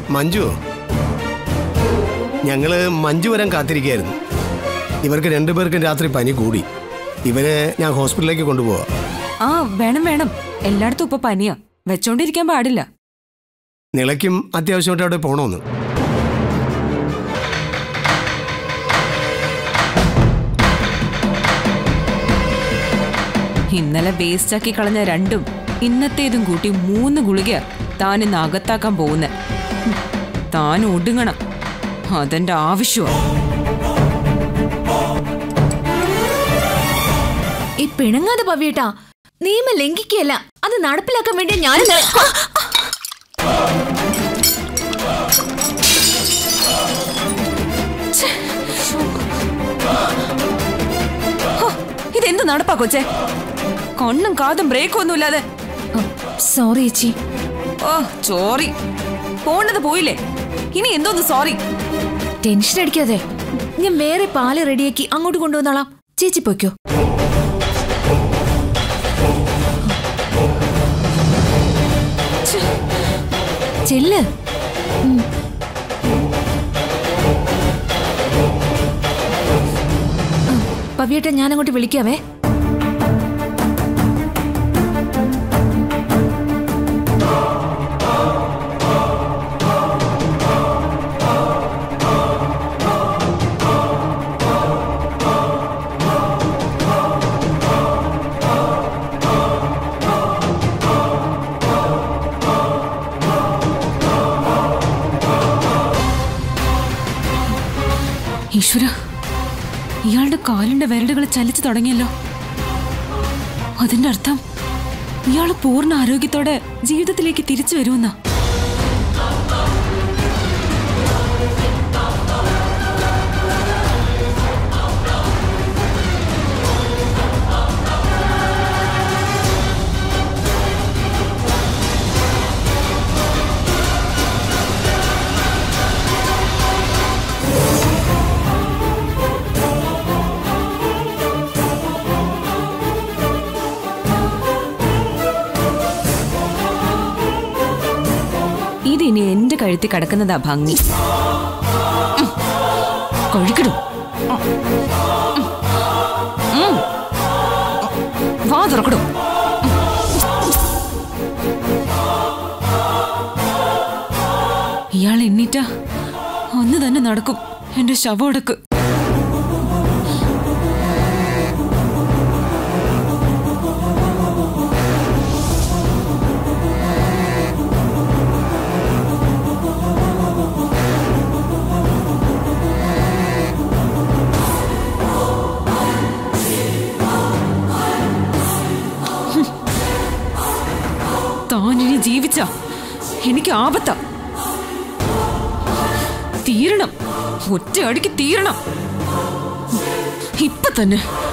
മഞ്ജു ഞങ്ങള് മഞ്ജു വരാൻ കാത്തിരിക്കുകയായിരുന്നു ഇവർക്ക് രണ്ടുപേർക്കും രാത്രി പനി കൂടി ഇവരെ ഞാൻ ഹോസ്പിറ്റലിലേക്ക് കൊണ്ടുപോവാ ആ വേണം വേണം എല്ലായിടത്തും ഇപ്പൊ പനിയാ വെച്ചോണ്ടിരിക്കാൻ പാടില്ല നിളയ്ക്കും അത്യാവശ്യമായിട്ട് അവിടെ പോകണമെന്ന് ഇന്നലെ വേസ്റ്റ് ആക്കി കളഞ്ഞ രണ്ടും ഇന്നത്തേതും കൂട്ടി മൂന്ന് ഗുളിക താൻ ഇന്ന് അകത്താക്കാൻ പോകുന്ന താൻ ഒടുങ്ങണം അതെന്റെ ആവശ്യമാ ഈ പിണങ്ങാതെ പവിയേട്ടാ നിയമം ലംഘിക്കുകയല്ല അത് നടപ്പിലാക്കാൻ വേണ്ടി ഞാൻ ഹോ, ഇതെന്ത് നടപ്പാ കൊച്ചേ കണ്ണും കാതും ബ്രേക്കും ഒന്നുമില്ലാതെ സോറി ചേച്ചി ഓ ചോറി പോണ്ടത് പോയില്ലേ ഇനി എന്തോന്ന് സോറി ടെൻഷൻ അടിക്കാതെ ഞാൻ വേറെ പാല് റെഡിയാക്കി അങ്ങോട്ട് കൊണ്ടുവന്നോളാം ചേച്ചി പൊയ്ക്കോ ചെല്ല് ഉം. ആ, പവിയേട്ടാ ഞാൻ അങ്ങോട്ട് വിളിക്കാവേ ഈശ്വര ഇയാളുടെ കാലിന്റെ വിരലുകൾ ചലിച്ചു തുടങ്ങിയല്ലോ അതിന്റെ അർത്ഥം ഇയാള് പൂർണ്ണ ആരോഗ്യത്തോടെ ജീവിതത്തിലേക്ക് തിരിച്ചു വരുമെന്നാ ഇതിനി എന്റെ കഴുത്തി കിടക്കുന്നതാ ഭംഗി ഉം. കഴിക്കടും ഉം. ഉം. വാ തുറക്കടും ഇയാൾ എണ്ണീറ്റ ഒന്ന് തന്നെ നടക്കും എന്റെ ശവടക്ക് താനിനി ജീവിച്ച എനിക്ക് ആപത്ത തീരണം ഒറ്റയടിക്ക് തീരണം ഇപ്പൊ തന്നെ